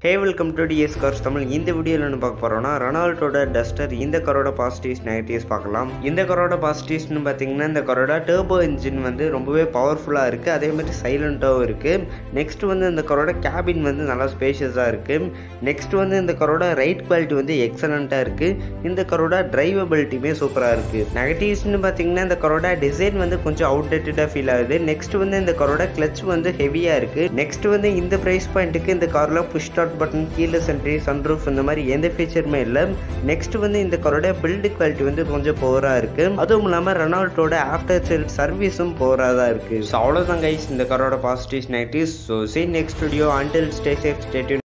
hey welcome to DS cars Tamil இந்த வீடியோவில் என்ன பார்க்க போகிறோம்னா ரெனால்டோட டஸ்டர் இந்த காரோட பாசிட்டிவ்ஸ் நெகட்டிவ்ஸ் பார்க்கலாம் இந்த காரோட பாசிட்டிவ்ஸ்னு பார்த்தீங்கன்னா இந்த காரோட டர்போ இன்ஜின் வந்து ரொம்பவே பவர்ஃபுல்லாக இருக்குது அதே மாதிரி சைலண்ட்டாகவும் இருக்குது நெக்ஸ்ட் வந்து இந்த காரோட கேபின் வந்து நல்லா ஸ்பேஷியஸாக இருக்குது நெக்ஸ்ட் வந்து இந்த காரோட ரைட் குவாலிட்டி வந்து எக்ஸலண்ட்டாக இருக்குது இந்த காரோட டிரைவபிலிட்டியுமே சூப்பராக இருக்குது நெகட்டிவ்ஸ்னு பார்த்தீங்கன்னா இந்த காரோட டிசைன் வந்து கொஞ்சம் அவுடேட்டடாக ஃபீல் ஆகுது நெக்ஸ்ட் வந்து இந்த காரோட கிளச் வந்து ஹெவியாக இருக்குது நெக்ஸ்ட் வந்து இந்த ப்ரைஸ் பாயிண்ட்டுக்கு இந்த காரில் புஷ் ஸ்டார்ட் பட்டன் கீழே சென்ட்ரி சன்ரூஃப் இந்த மாதிரி எந்த ஃபீச்சருமே இல்லை நெக்ஸ்ட் வந்து இந்த காரோட பில்டு குவாலிட்டி வந்து கொஞ்சம் போராக இருக்கு அதுவும் இல்லாமல் ரெனால்டோட ஆஃப்டர் சேல் சர்வீஸும் போராக தான் இருக்கு ஸோ அவ்வளோதான் கைஸ் இந்த காரோட positives negatives so see next video until stay safe stay tuned